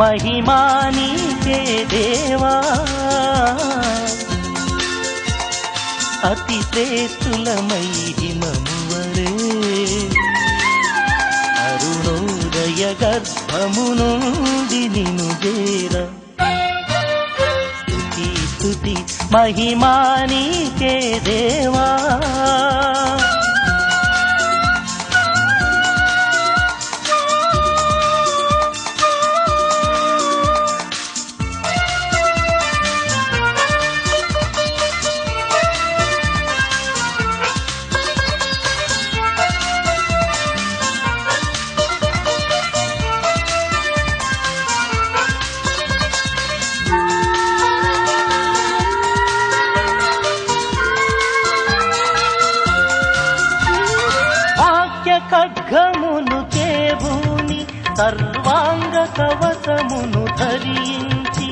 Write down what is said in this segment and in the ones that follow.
మహిమా నీకే దేవా అతి శ్రేష్ఠులమై హిమమువలే అరుణోదయ గర్భము నుండి నిను చేర స్తుతి స్తుతి మహిమా నీకే దేవా వాక్య ఖడ్గమును చేబూని సర్వాంగ కవచమును ధరించి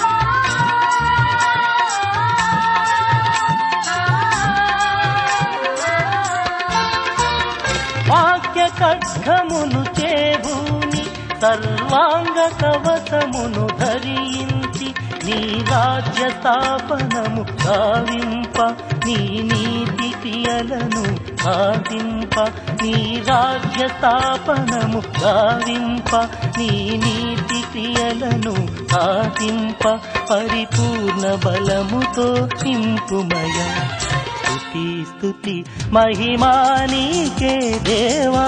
వాక్య ఖడ్గమును చేబూని సర్వాంగ కవచమును ధరించి నీ రాజ్య స్థాపనము గావింప నీ నీతి క్రియలను సాధింప నీ రాజ్య స్థాపనము గావింప నీ నీతి క్రియలను సాధింప పరిపూర్ణ బలముతో నింపుమయ స్తుతి స్తుతి మహిమా నీకే దేవా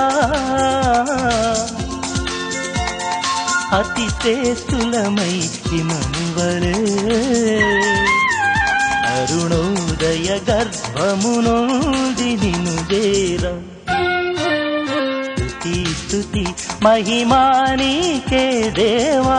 అతి శ్రేష్ఠులమై హిమమువలే అరుణోదయ గర్భము నుండి నిను చేర స్తుతి స్తుతి మహిమా నీకే దేవా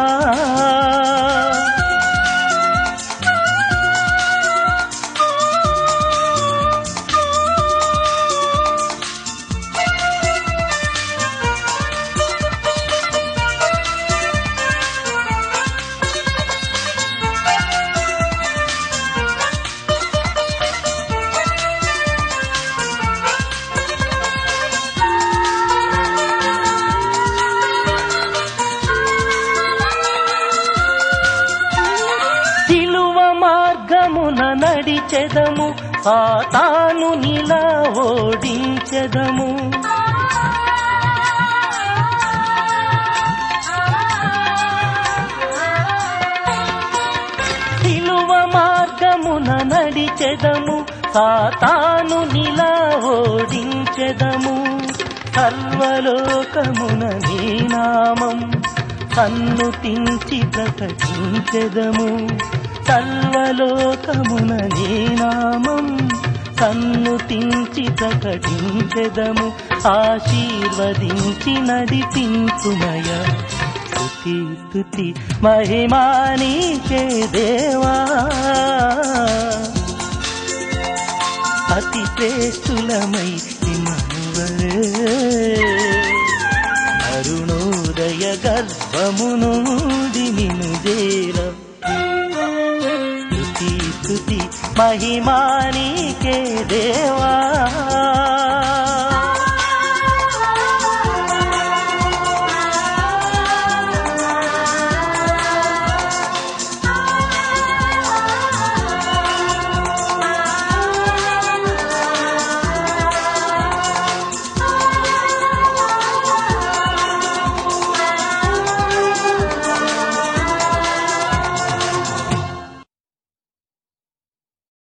సిలువ మార్గమున నడిచెదము సాతాను నిలా ఓడించెదము సిలువ మార్గమున నడిచెదము సాతాను నిలా ఓడించెదము సర్వలోకమున నీ నామం కన్ను తించి ప్రకటించెదము సర్వలోకమున నీ నామం కన్ను తించి ప్రకటించెదము ఆశీర్వదించి నడిపించుమయ స్తుతి స్తుతి మహిమా నీకే దేవా అతి శ్రేష్ఠులమై హిమమువలే అరుణోదయ గర్భము నుండి నిను చేర స్తుతి స్తుతి మహిమా నీకే దేవా